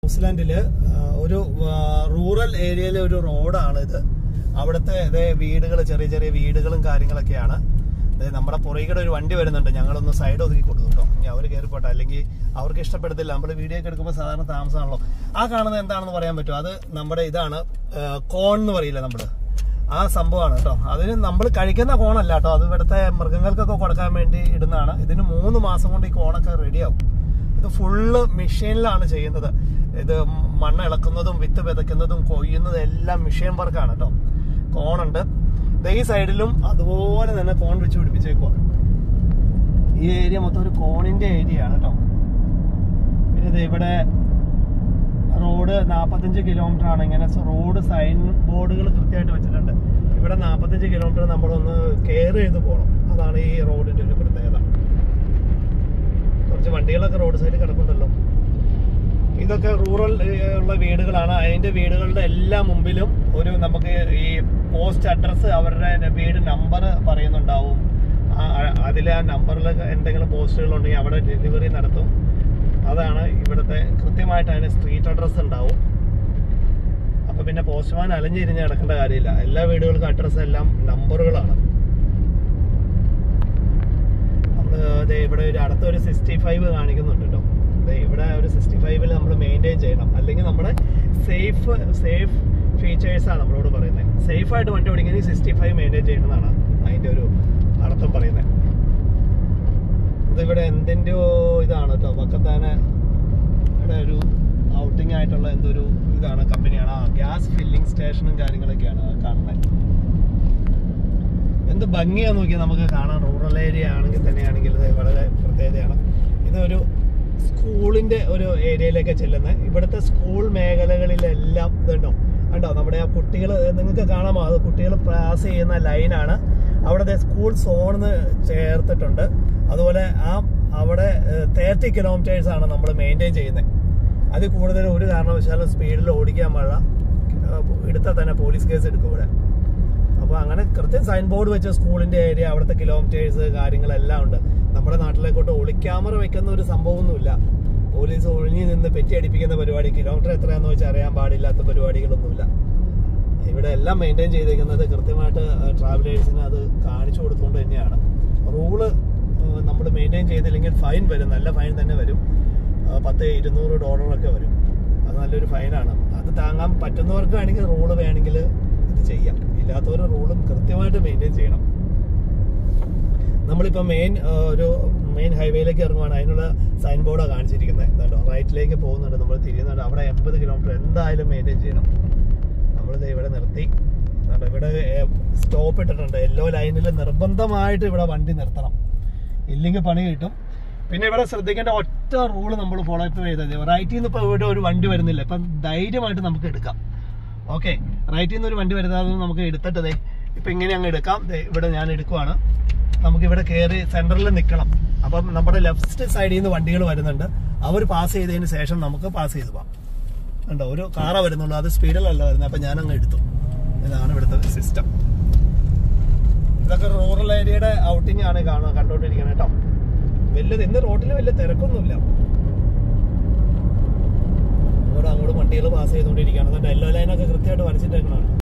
ന്യൂസിലാൻഡില് ആ, ഒരു റൂറൽ ഏരിയയിലെ ഒരു റോഡാണ് ഇത് അവിടുത്തെ ഇതേ വീടുകൾ ചെറിയ ചെറിയ വീടുകളും കാര്യങ്ങളൊക്കെയാണ് ദേ നമ്മുടെ പുറകിടെ ഒരു വണ്ടി വരുന്നുണ്ട് ഞങ്ങളൊന്ന് സൈഡ് ഒതുക്കി കൊടുക്കും കേട്ടോ ഇനി അവർ കയറിപ്പോട്ടെ അല്ലെങ്കിൽ അവർക്ക് ഇഷ്ടപ്പെടത്തില്ല നമ്മൾ വീഡിയോ ഒക്കെ എടുക്കുമ്പോൾ സാധാരണ താമസമാണല്ലോ ആ കാണുന്നത് എന്താണെന്ന് പറയാൻ പറ്റും അത് നമ്മുടെ ഇതാണ് ആ, കോൺ എന്ന് പറയില്ല നമ്മള് ആ സംഭവമാണ് കേട്ടോ അതിന് നമ്മൾ കഴിക്കുന്ന കോണല്ല കേട്ടോ അത് ഇവിടുത്തെ മൃഗങ്ങൾക്കൊക്കെ കൊടുക്കാൻ വേണ്ടി ഇടുന്നതാണ് ഇതിന് മൂന്ന് മാസം കൊണ്ട് ഈ കോണൊക്കെ റെഡിയാവും ഇത് ഫുള്ള് മെഷീനിലാണ് ചെയ്യുന്നത് ഇത് മണ്ണ് ഇളക്കുന്നതും വിത്ത് വിതയ്ക്കുന്നതും കൊയ്യുന്നതും എല്ലാം മെഷീൻ വർക്കാണ് കേട്ടോ കോണുണ്ട് ദേ ഈ സൈഡിലും അതുപോലെ തന്നെ കോൺ വെച്ച് പിടിപ്പിച്ചേക്കുക ഈ ഏരിയ മൊത്തം ഒരു കോണിന്റെ ഏരിയ ആണ് കേട്ടോ പിന്നെ ഇത് ഇവിടെ റോഡ് നാൽപ്പത്തഞ്ച് കിലോമീറ്റർ ആണ് ഇങ്ങനെ റോഡ് സൈൻ ബോർഡുകൾ കൃത്യമായിട്ട് വെച്ചിട്ടുണ്ട് ഇവിടെ നാൽപ്പത്തഞ്ച് കിലോമീറ്റർ നമ്മളൊന്ന് കെയർ ചെയ്ത് പോകണം അതാണ് ഈ റോഡിന്റെ ഒരു പ്രത്യേകത കുറച്ച് വണ്ടികളൊക്കെ റോഡ് സൈഡിൽ കിടപ്പുണ്ടല്ലോ ഇതൊക്കെ റൂറൽ ഉള്ള വീടുകളാണ് അതിന്റെ വീടുകളുടെ എല്ലാ മുമ്പിലും ഒരു നമുക്ക് ഈ പോസ്റ്റ് അഡ്രസ്സ് അവരുടെ വീട് നമ്പർ പറയുന്നുണ്ടാവും അതിൽ ആ നമ്പറിൽ എന്തെങ്കിലും പോസ്റ്റുകൾ ഉണ്ടെങ്കിൽ അവിടെ ഡെലിവറി നടത്തും അതാണ് ഇവിടുത്തെ കൃത്യമായിട്ട് അതിന് സ്ട്രീറ്റ് അഡ്രസ്സ് ഉണ്ടാവും അപ്പൊ പിന്നെ പോസ്റ്റ്മാൻ അലഞ്ഞിരിഞ്ഞ് നടക്കേണ്ട കാര്യമില്ല എല്ലാ വീടുകൾക്കും അഡ്രസ്സ് എല്ലാം നമ്പറുകളാണ് നമ്മള് ദേ ഇവിടെ ഒരു അടുത്തൊരു സിക്സ്റ്റി ഫൈവ് കാണിക്കുന്നുണ്ട് കേട്ടോ ദേ ഇവിടെ ഒരു സിക്സ്റ്റി ഫൈവിൽ നമ്മൾ മെയിൻറ്റെയിൻ ചെയ്യണം അല്ലെങ്കിൽ നമ്മുടെ സേഫ് സേഫ് ഫീച്ചേഴ്സാണ് നമ്മളോട് പറയുന്നത് സേഫ് ആയിട്ട് വണ്ടി ഓടിക്കുന്നത് സിക്സ്റ്റി ഫൈവ് മെയിൻറ്റെയിൻ ചെയ്യണമെന്നാണ് അതിന്റെ ഒരു അർത്ഥം പറയുന്നത് ഇതിവിടെ എന്തിൻ്റെയോ ഇതാണ് കേട്ടോ പക്കത്താനെ ഇവിടെ ഒരു ഔട്ടിംഗ് ആയിട്ടുള്ള എന്തോ ഒരു ഇതാണ് കമ്പനിയാണ് ആ ഗ്യാസ് ഫില്ലിംഗ് സ്റ്റേഷനും കാര്യങ്ങളൊക്കെയാണ് ആ കാണുന്നത് എന്ത് ഭംഗിയാ നോക്കിയാൽ നമുക്ക് കാണാൻ റൂറൽ ഏരിയ ആണെങ്കിൽ തന്നെയാണെങ്കിൽ ഇത് വളരെ പ്രത്യേകതയാണ് ഇതൊരു സ്കൂളിന്റെ ഒരു ഏരിയയിലേക്ക് ചെല്ലുന്നത് ഇവിടുത്തെ സ്കൂൾ മേഖലകളിലെല്ലാം ഇതുണ്ടോ കണ്ടോ നമ്മുടെ ആ കുട്ടികൾ നിങ്ങൾക്ക് കാണാമോ അത് കുട്ടികൾ പാസ് ചെയ്യുന്ന ലൈനാണ് അവിടെ സ്കൂൾ സോണിന്ന് ചേർത്തിട്ടുണ്ട് അതുപോലെ ആ അവിടെ തേർട്ടി കിലോമീറ്റേഴ്സ് ആണ് നമ്മൾ മെയിൻറ്റെയിൻ ചെയ്യുന്നത് അതിൽ കൂടുതൽ ഒരു കാരണവശാലും സ്പീഡിൽ ഓടിക്കാൻ പാടില്ല എടുത്താൽ തന്നെ പോലീസ് കേസ് എടുക്കും ഇവിടെ അപ്പോൾ അങ്ങനെ കൃത്യം സൈൻ ബോർഡ് വെച്ച സ്കൂളിന്റെ ഏരിയ അവിടുത്തെ കിലോമീറ്റേഴ്സ് കാര്യങ്ങളെല്ലാം ഉണ്ട് നമ്മുടെ നാട്ടിലേക്കോട്ട് ഒളിക്യാമറ വെക്കുന്ന ഒരു സംഭവമൊന്നുമില്ല പോലീസ് ഒഴിഞ്ഞു നിന്ന് പെറ്റി അടിപ്പിക്കുന്ന പരിപാടി കിലോമീറ്റർ എത്രയാണെന്ന് വെച്ചാൽ അറിയാൻ പാടില്ലാത്ത പരിപാടികളൊന്നുമില്ല ഇവിടെ എല്ലാം മെയിൻറ്റെയിൻ ചെയ്തേക്കുന്നത് കൃത്യമായിട്ട് ട്രാവലേഴ്സിന് അത് കാണിച്ചു കൊടുത്തുകൊണ്ട് തന്നെയാണ് റൂള് നമ്മൾ മെയിൻറ്റെയിൻ ചെയ്തില്ലെങ്കിൽ ഫൈൻ വരും നല്ല ഫൈൻ തന്നെ വരും ആ, പത്ത് ഇരുന്നൂറ് ഡോളറൊക്കെ വരും അത് നല്ലൊരു ഫൈനാണ് അത് താങ്ങാൻ പറ്റുന്നവർക്ക് വേണമെങ്കിൽ റൂള് വേണമെങ്കിൽ ഇത് ചെയ്യാം ഇല്ലാത്തവർ റൂളും കൃത്യമായിട്ട് മെയിൻറ്റെയിൻ ചെയ്യണം നമ്മളിപ്പോൾ മെയിൻ ഒരു മെയിൻ ഹൈവേയിലേക്ക് ഇറങ്ങുവാണ് അതിനുള്ള സൈൻ ബോർഡാണ് കാണിച്ചിരിക്കുന്നത് കേട്ടോ റൈറ്റിലേക്ക് പോകുന്നുണ്ട് നമ്മൾ തിരിയുന്നുണ്ട് അവിടെ എൺപത് കിലോമീറ്റർ എന്തായാലും മെയിൻറ്റെയിൻ ചെയ്യണം നമ്മളിത് ഇവിടെ നിർത്തി കണ്ടോ, ഇവിടെ സ്റ്റോപ്പ് ഇട്ടിട്ടുണ്ട് യെല്ലോ ലൈനിൽ നിർബന്ധമായിട്ട് ഇവിടെ വണ്ടി നിർത്തണം ഇല്ലെങ്കിൽ പണി കിട്ടും പിന്നെ ഇവിടെ ശ്രദ്ധിക്കേണ്ട ഒറ്റ റൂള് നമ്മൾ ഫോളോ അപ്പ് ചെയ്തത് റൈറ്റിൽ നിന്ന് ഇപ്പോൾ ഇവിടെ ഒരു വണ്ടി വരുന്നില്ല ഇപ്പം ധൈര്യമായിട്ട് നമുക്ക് എടുക്കാം ഓക്കെ റൈറ്റിൽ നിന്ന് ഒരു വണ്ടി വരുന്നത് നമുക്ക് എടുത്തിട്ടതേ ഇപ്പം ഇങ്ങനെ അങ്ങ് എടുക്കാം ദേ ഇവിടെ ഞാൻ എടുക്കുവാണ് നമുക്ക് ഇവിടെ കയറി സെന്ററിൽ നിൽക്കണം അപ്പം നമ്മുടെ ലെഫ്റ്റ് സൈഡിൽ നിന്ന് വണ്ടികൾ വരുന്നുണ്ട് അവർ പാസ് ചെയ്തതിന് ശേഷം നമുക്ക് പാസ് ചെയ്ത് പോകാം ഉണ്ടോ ഒരു കാറ വരുന്നുള്ളൂ അത് സ്പീഡിലല്ല വരുന്നത് അപ്പം ഞാൻ അങ്ങ് എടുത്തു ഇതാണ് ഇവിടുത്തെ സിസ്റ്റം ഇതൊക്കെ റൂറൽ ഏരിയയുടെ ഔട്ടിംഗ് ആണ് കാണുക കണ്ടോണ്ടിരിക്കുന്നത് കേട്ടോ വലിയ ഇന്ന് റോഡിൽ വലിയ തിരക്കൊന്നുമില്ല അങ്ങോട്ട് അങ്ങോട്ട് വണ്ടികൾ പാസ് ചെയ്തുകൊണ്ടിരിക്കുകയാണ് എന്നിട്ട് യെല്ലോ ലൈനൊക്കെ കൃത്യമായിട്ട് വരച്ചിട്ടേക്കണതാണ്